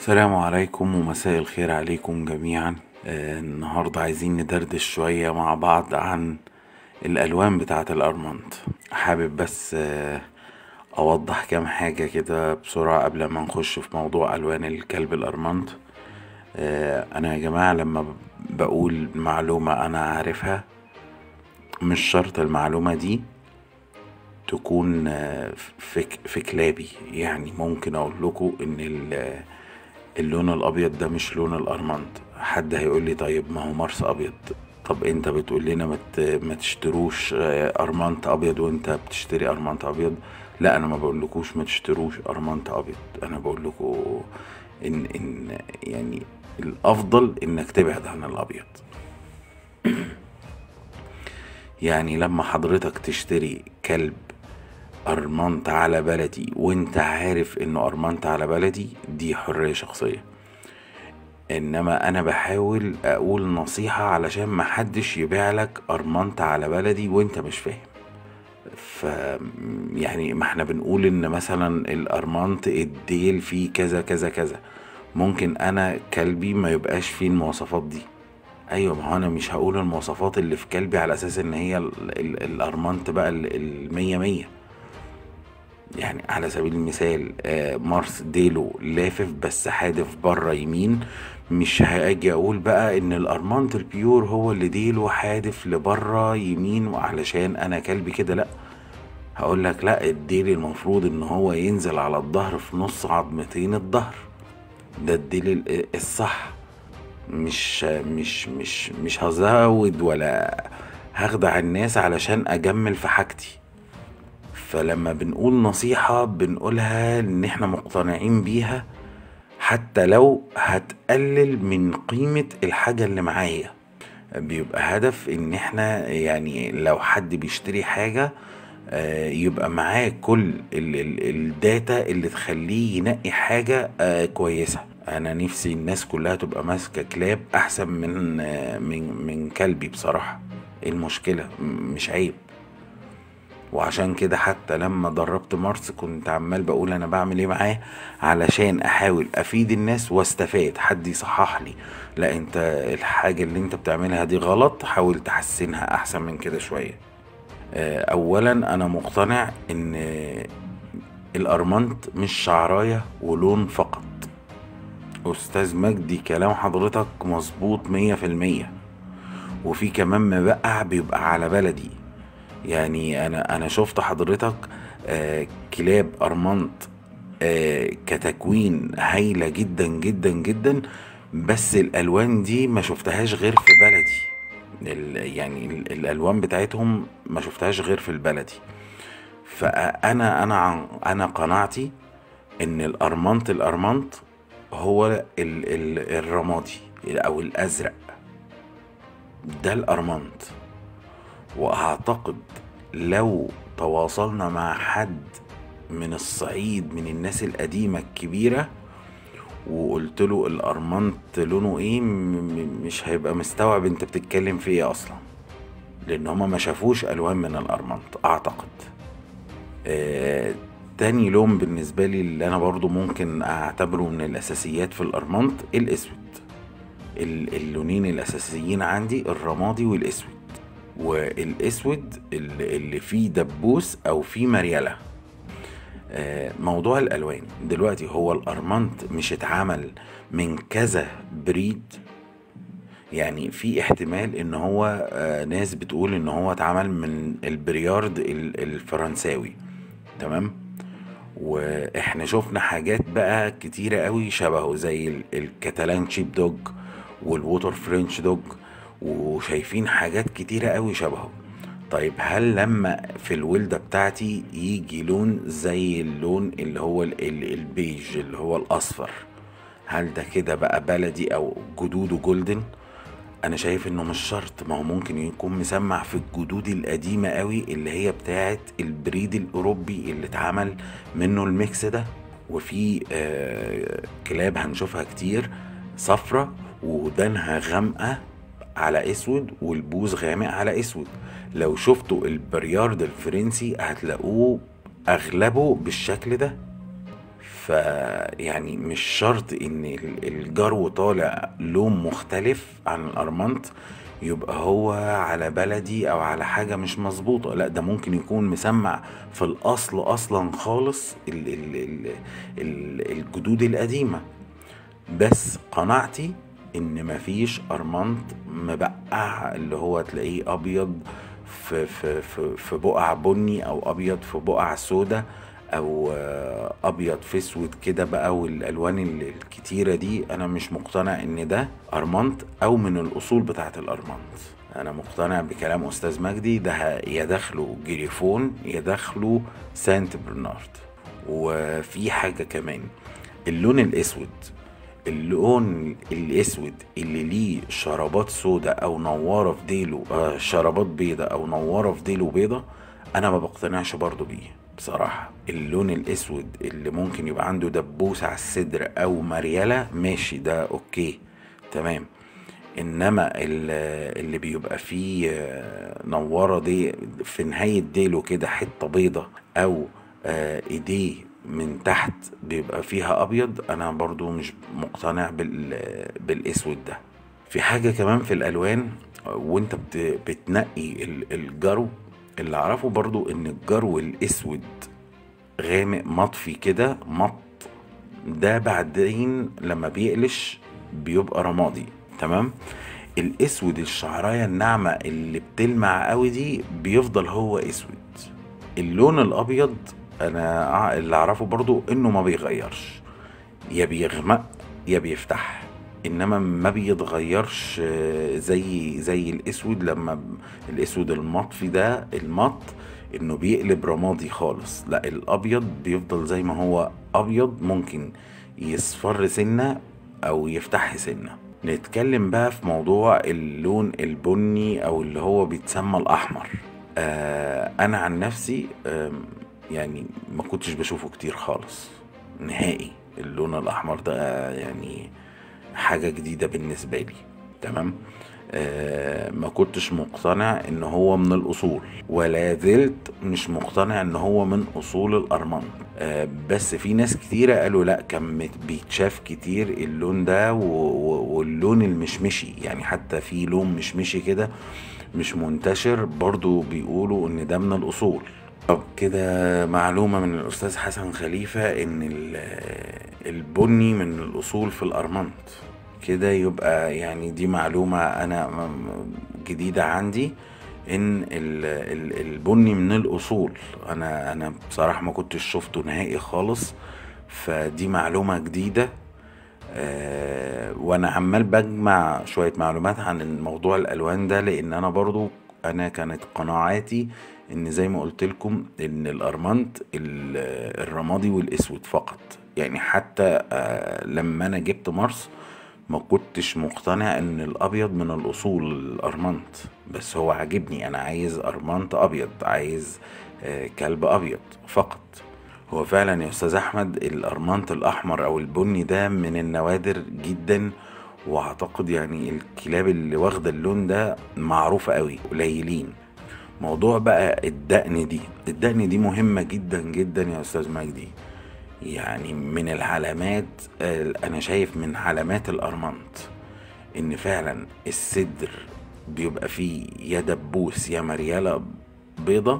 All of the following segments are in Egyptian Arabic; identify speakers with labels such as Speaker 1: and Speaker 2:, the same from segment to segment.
Speaker 1: السلام عليكم ومساء الخير عليكم جميعا آه، النهاردة عايزين ندردش شوية مع بعض عن الألوان بتاعة الأرمنت حابب بس آه، أوضح كام حاجة كده بسرعة قبل ما نخش في موضوع ألوان الكلب الأرمنت آه، أنا يا جماعة لما بقول معلومة أنا عارفها مش شرط المعلومة دي تكون آه، في في كلابي يعني ممكن اقول لكم ان ال- اللون الابيض ده مش لون الارمنت حد هيقول لي طيب ما هو مارس ابيض طب انت بتقول لنا ما ت- ما تشتروش آه، ارمنت ابيض وانت بتشتري ارمنت ابيض لا انا ما بقولكوش ما تشتروش ارمنت ابيض انا بقول لكم ان ان يعني الافضل انك تبعد عن الابيض يعني لما حضرتك تشتري كلب أرمنت على بلدي وانت عارف انه أرمنت على بلدي دي حرية شخصية انما انا بحاول اقول نصيحة علشان محدش يبيع لك أرمنت على بلدي وانت مش فاهم ف يعني ما احنا بنقول ان مثلا الأرمنت الديل فيه كذا كذا كذا ممكن انا كلبي ما يبقاش فيه المواصفات دي ايوه ما هو انا مش هقول المواصفات اللي في كلبي على اساس ان هي ال- ال- الارمنت بقى ال- المية مية يعني على سبيل المثال آه، مارس ديلو لافف بس حادف بره يمين مش هاجي اقول بقى ان الارمنت البيور هو اللي ديلو حادف لبره يمين علشان انا كلبي كده لا هقول لك لا الديل المفروض ان هو ينزل على الظهر في نص عظمتين الظهر ده الديل ال- الصح مش مش مش مش هزود ولا هخدع الناس علشان اجمل في حاجتي فلما بنقول نصيحة بنقولها ان احنا مقتنعين بيها حتى لو هتقلل من قيمة الحاجة اللي معايا بيبقى هدف ان احنا يعني لو حد بيشتري حاجة آه، يبقى معاه كل ال- ال- الداتا اللي تخليه ينقي حاجة آه، كويسة انا نفسي الناس كلها تبقى ماسكة كلاب احسن من آه، من من كلبي بصراحة ايه المشكلة م- مش عيب وعشان كده حتى لما دربت مارس كنت عمال بقول انا بعمل ايه معاه علشان احاول افيد الناس واستفاد حد يصحح لي لا انت الحاجة اللي انت بتعملها دي غلط حاول تحسنها احسن من كده شوية آه، اولا انا مقتنع ان الارمنت مش شعراية ولون فقط استاذ مجدي كلام حضرتك مظبوط مية في المية وفي كمان مبقع بيبقى على بلدي يعني انا انا شفت حضرتك آه كلاب ارمنت آه كتكوين هايلة جدا جدا جدا بس الالوان دي ما شفتهاش غير في بلدي ال- يعني ال- الالوان بتاعتهم ما شفتهاش غير في البلدي فانا انا عن- انا قناعتي ان الارمنت الارمنت هو ال ال الرمادي او الازرق ده الارمنت واعتقد لو تواصلنا مع حد من الصعيد من الناس القديمة الكبيرة وقلت له الارمنت لونه ايه م- م- مش هيبقى مستوعب انت بتتكلم في ايه اصلا لان هما ما شافوش الوان من الارمنت اعتقد آه تاني لون بالنسبة لي اللي انا برضو ممكن اعتبره من الاساسيات في الارمنت الاسود ال- اللونين الاساسيين عندي الرمادي والاسود والاسود اللي اللي فيه دبوس او فيه مريالة آه، موضوع الالوان دلوقتي هو الارمنت مش اتعمل من كذا بريد يعني في احتمال ان هو آه، ناس بتقول ان هو اتعمل من البريارد ال- الفرنساوي تمام واحنا شفنا حاجات بقى كتيرة قوي شبهه زي ال- الكتالان شيب دوج والووتر فرنش دوج وشايفين حاجات كتيرة قوي شبهه طيب هل لما في الولدة بتاعتي يجي لون زي اللون اللي هو ال- ال- البيج اللي هو الأصفر هل ده كده بقى بلدي أو جدوده جولدن انا شايف انه مش شرط ما هو ممكن يكون مسمع في الجدود القديمة قوي اللي هي بتاعت البريد الاوروبي اللي اتعمل منه الميكس ده وفي آه كلاب هنشوفها كتير صفرة ودانها غامقة على اسود والبوز غامق على اسود لو شفتوا البريارد الفرنسي هتلاقوه اغلبه بالشكل ده فيعني مش شرط ان ال- الجرو طالع لون مختلف عن الارمنت يبقى هو على بلدي او على حاجة مش مظبوطة لا ده ممكن يكون مسمع في الاصل اصلا خالص ال ال ال ال الجدود القديمة بس قناعتي ان مفيش ارمنت مبقع اللي هو تلاقيه ابيض في في في في بقع بني او ابيض في بقع سودا او آه، ابيض في اسود كده بقى والالوان ال- الكتيره دي انا مش مقتنع ان ده ارمنت او من الاصول بتاعت الارمنت انا مقتنع بكلام استاذ مجدي ده ه- يا داخله جريفون يا داخله سانت برنارد وفي حاجه كمان اللون الاسود اللون الاسود اللي ليه شرابات سودا او نواره في ديله آه شرابات بيضة او نواره في ديله بيضة انا ما بقتنعش برضو بيه بصراحة اللون الاسود اللي ممكن يبقى عنده دبوس على الصدر او مريالة ماشي ده اوكي تمام انما ال- اللي بيبقى فيه آه، نوارة دي في نهاية ديله كده حتة بيضة او آه، ايديه من تحت بيبقى فيها ابيض انا برضو مش مقتنع بال بالاسود ده في حاجة كمان في الالوان وانت بت- بتنقي ال- الجرو اللي اعرفه برضو ان الجرو الاسود غامق مطفي كده مط ده بعدين لما بيقلش بيبقى رمادي تمام الاسود الشعرايه الناعمه اللي بتلمع قوي دي بيفضل هو اسود اللون الابيض انا ع- اللي اعرفه برضو انه ما بيغيرش يا بيغمق يا بيفتح انما ما بيتغيرش آه، زي زي الاسود لما ب- الاسود المطفي ده المط انه بيقلب رمادي خالص لا الابيض بيفضل زي ما هو ابيض ممكن يصفر سنة او يفتح سنة نتكلم بقى في موضوع اللون البني او اللي هو بيتسمى الاحمر آه انا عن نفسي آم، يعني ما كنتش بشوفه كتير خالص نهائي اللون الاحمر ده يعني حاجة جديدة بالنسبة لي تمام آه ما كنتش مقتنع ان هو من الاصول ولا زلت مش مقتنع ان هو من اصول الارمن آه بس في ناس كتيرة قالوا لا كان مت- بيتشاف كتير اللون ده و- و- واللون المشمشي يعني حتى في لون مشمشي كده مش منتشر برضو بيقولوا ان ده من الاصول طب كده معلومة من الأستاذ حسن خليفة إن ال- البني من الأصول في الأرمنت كده يبقى يعني دي معلومة أنا م- م- جديدة عندي إن ال- ال- البني من الأصول أنا أنا بصراحة ما كنتش شفته نهائي خالص فدي معلومة جديدة آه، وانا عمال بجمع شوية معلومات عن موضوع الالوان ده لان انا برضو انا كانت قناعاتي ان زي ما قلت لكم ان الارمنت ال- الرمادي والاسود فقط يعني حتى آه، لما انا جبت مارس ما كنتش مقتنع ان الابيض من الاصول الارمنت بس هو عاجبني انا عايز ارمنت ابيض عايز آه، كلب ابيض فقط هو فعلا يا استاذ احمد الارمنت الاحمر او البني ده من النوادر جدا واعتقد يعني الكلاب اللي واخده اللون ده معروفه قوي قليلين موضوع بقى الدقن دي الدقن دي مهمه جدا جدا يا استاذ مجدي يعني من العلامات آه، انا شايف من علامات الارمنت ان فعلا الصدر بيبقى فيه يا دبوس يا مريالة بيضة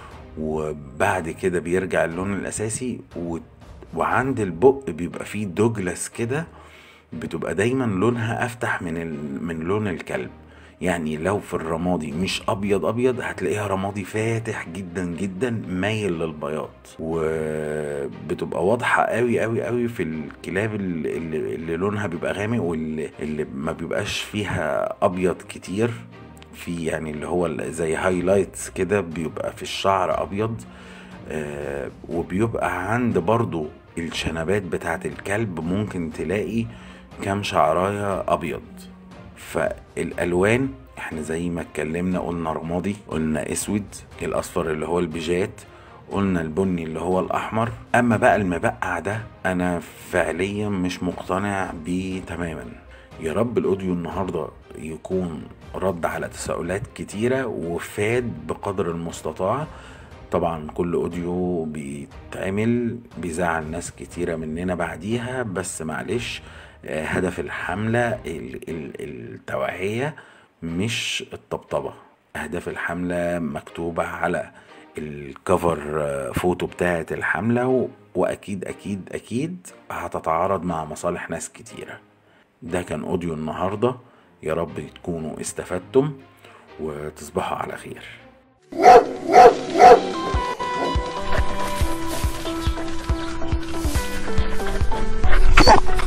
Speaker 1: وبعد كده بيرجع اللون الاساسي و... وعند البق بيبقى فيه دوجلاس كده بتبقى دايما لونها افتح من ال... من لون الكلب يعني لو في الرمادي مش ابيض ابيض هتلاقيها رمادي فاتح جدا جدا مايل للبياض وبتبقى واضحه قوي قوي قوي في الكلاب اللي, اللي اللي لونها بيبقى غامق واللي اللي ما بيبقاش فيها ابيض كتير في يعني اللي هو ال- زي هايلايتس كده بيبقى في الشعر ابيض آه وبيبقى عند برضو الشنبات بتاعت الكلب ممكن تلاقي كام شعرايه ابيض فالالوان احنا زي ما اتكلمنا قلنا رمادي قلنا اسود الاصفر اللي هو البيجات قلنا البني اللي هو الاحمر اما بقى المبقع ده انا فعليا مش مقتنع بيه تماما يا رب الاوديو النهارده يكون رد على تساؤلات كتيره وفاد بقدر المستطاع طبعا كل اوديو بيتعمل بيزعل ناس كتيرة مننا بعديها بس معلش آه، هدف الحملة ال- ال- التوعية مش الطبطبة أهداف الحملة مكتوبة على الكفر آه، فوتو بتاعة الحملة و- وأكيد أكيد أكيد هتتعارض مع مصالح ناس كتيرة ده كان أوديو النهاردة يا رب تكونوا استفدتم وتصبحوا على خير